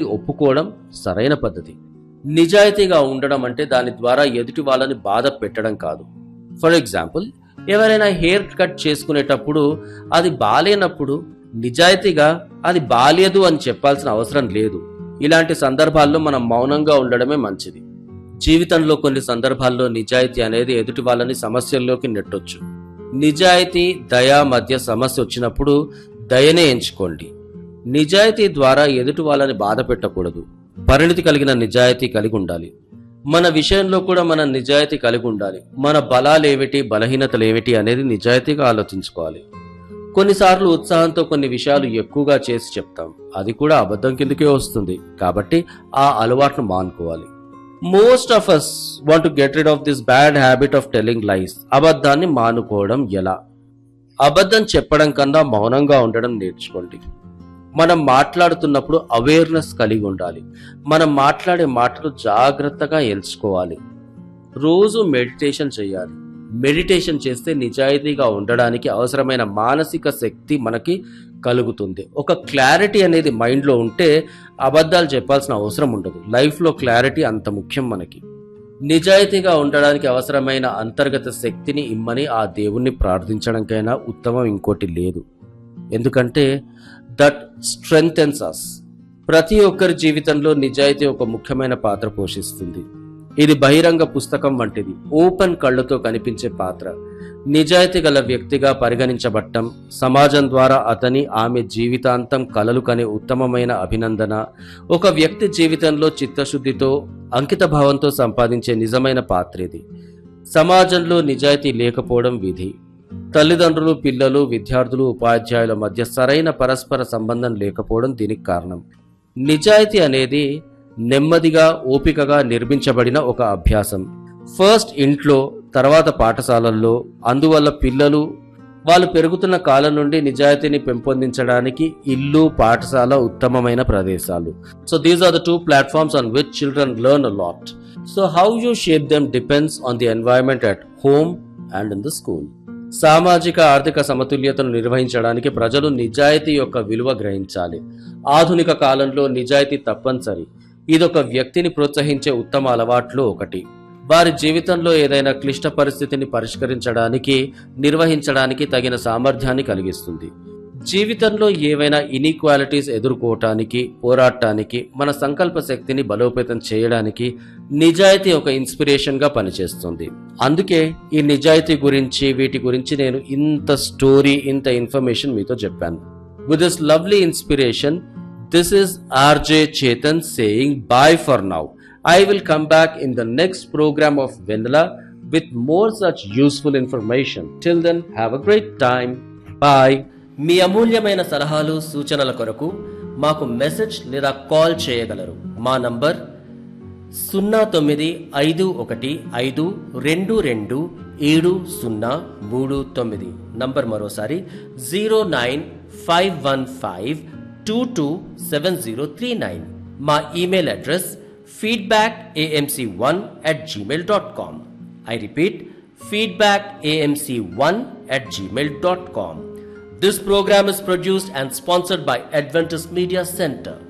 ఒప్పుకోవడం సరైన పద్ధతి నిజాయితీగా ఉండడం అంటే దాని ద్వారా ఎదుటి వాళ్ళని బాధ పెట్టడం కాదు ఫర్ ఎగ్జాంపుల్ ఎవరైనా హెయిర్ కట్ చేసుకునేటప్పుడు అది బాలేనప్పుడు నిజాయితీగా అది బాలేదు అని చెప్పాల్సిన అవసరం లేదు ఇలాంటి సందర్భాల్లో మనం మౌనంగా ఉండడమే మంచిది జీవితంలో కొన్ని సందర్భాల్లో నిజాయితీ అనేది ఎదుటి వాళ్ళని సమస్యల్లోకి నెట్టొచ్చు నిజాయితీ దయ మధ్య సమస్య వచ్చినప్పుడు దయనే ఎంచుకోండి నిజాయితీ ద్వారా ఎదుటి వాళ్ళని బాధ పెట్టకూడదు పరిణితి కలిగిన నిజాయితీ కలిగి ఉండాలి మన విషయంలో కూడా మన నిజాయితీ కలిగి ఉండాలి మన బలాలేమిటి బలహీనతలేమిటి అనేది నిజాయితీగా ఆలోచించుకోవాలి కొన్నిసార్లు ఉత్సాహంతో కొన్ని విషయాలు ఎక్కువగా చేసి చెప్తాం అది కూడా అబద్ధం కిందకే వస్తుంది కాబట్టి ఆ అలవాటును మానుకోవాలి most of us want to get rid of this bad habit of telling lies అబద్ధాన్ని మానుకోవడం ఎలా అబద్ధం చెప్పడం కన్నా మౌనంగా ఉండడం నేర్చుకోండి మనం మాట్లాడుతున్నప్పుడు అవేర్నెస్ కలిగి ఉండాలి మనం మాట్లాడే మాటలు జాగ్రత్తగా ఎంచుకోవాలి రోజు మెడిటేషన్ చేయాలి మెడిటేషన్ చేస్తే నిజాయితీగా ఉండడానికి అవసరమైన మానసిక శక్తి మనకి కలుగుతుంది ఒక క్లారిటీ అనేది మైండ్లో ఉంటే అబద్ధాలు చెప్పాల్సిన అవసరం ఉండదు లైఫ్లో క్లారిటీ అంత ముఖ్యం మనకి నిజాయితీగా ఉండడానికి అవసరమైన అంతర్గత శక్తిని ఇమ్మని ఆ దేవుణ్ణి ప్రార్థించడానికైనా ఉత్తమం ఇంకోటి లేదు ఎందుకంటే దట్ స్ట్రెంగ్థెన్స్ అస్ ప్రతి ఒక్కరి జీవితంలో నిజాయితీ ఒక ముఖ్యమైన పాత్ర పోషిస్తుంది ఇది బహిరంగ పుస్తకం వంటిది ఓపెన్ కళ్ళతో కనిపించే పాత్ర నిజాయితీ గల వ్యక్తిగా పరిగణించబట్టం సమాజం ద్వారా అతని ఆమె జీవితాంతం కలలు కనే ఉత్తమమైన అభినందన ఒక వ్యక్తి జీవితంలో చిత్తశుద్ధితో అంకిత భావంతో సంపాదించే నిజమైన పాత్ర ఇది సమాజంలో నిజాయితీ లేకపోవడం విధి తల్లిదండ్రులు పిల్లలు విద్యార్థులు ఉపాధ్యాయుల మధ్య సరైన పరస్పర సంబంధం లేకపోవడం దీనికి కారణం నిజాయితీ అనేది నెమ్మదిగా ఓపికగా నిర్మించబడిన ఒక అభ్యాసం ఫస్ట్ ఇంట్లో తర్వాత పాఠశాలల్లో అందువల్ల పిల్లలు వాళ్ళు పెరుగుతున్న కాలం నుండి నిజాయితీని పెంపొందించడానికి ఇల్లు పాఠశాల ఉత్తమమైన ప్రదేశాలు so these are the two platforms on which children learn a lot so how you shape them depends on the environment at home and in the school సామాజిక ఆర్థిక సమతుల్యతను నిర్వహించడానికి ప్రజలు నిజాయితీ యొక్క విలువ గ్రహించాలి ఆధునిక కాలంలో నిజాయితీ తప్పనిసరి ఇదొక వ్యక్తిని ప్రోత్సహించే ఉత్తమ అలవాట్లో ఒకటి వారి జీవితంలో ఏదైనా క్లిష్ట పరిస్థితిని పరిష్కరించడానికి నిర్వహించడానికి తగిన సామర్థ్యాన్ని కలిగిస్తుంది జీవితంలో ఏవైనా ఇనీక్వాలిటీస్ ఎదుర్కోవటానికి పోరాటానికి మన సంకల్ప శక్తిని బలోపేతం చేయడానికి నిజాయితీ ఒక ఇన్స్పిరేషన్ గా పనిచేస్తుంది అందుకే ఈ నిజాయితీ గురించి వీటి గురించి నేను ఇంత స్టోరీ ఇంత ఇన్ఫర్మేషన్ మీతో చెప్పాను with this lovely inspiration this is RJ Chetan saying bye for now I will come back in the next programme of Vennela with more such useful information till then have a great time bye మీ అమూల్యమైన సలహాలు సూచనల కొరకు మాకు message లేదా call చేయగలరు మా number సున్నా తొమ్మిది ఐదు ఒకటి ఐదు రెండు రెండు ఏడు సున్నా మూడు తొమ్మిది నంబర్ మరోసారి zero nine five one five two two seven zero three nine మా email address feedback AMC one at Gmail dot com I repeat feedback AMC one at gmail.com. This program is produced and sponsored by Adventist Media Center.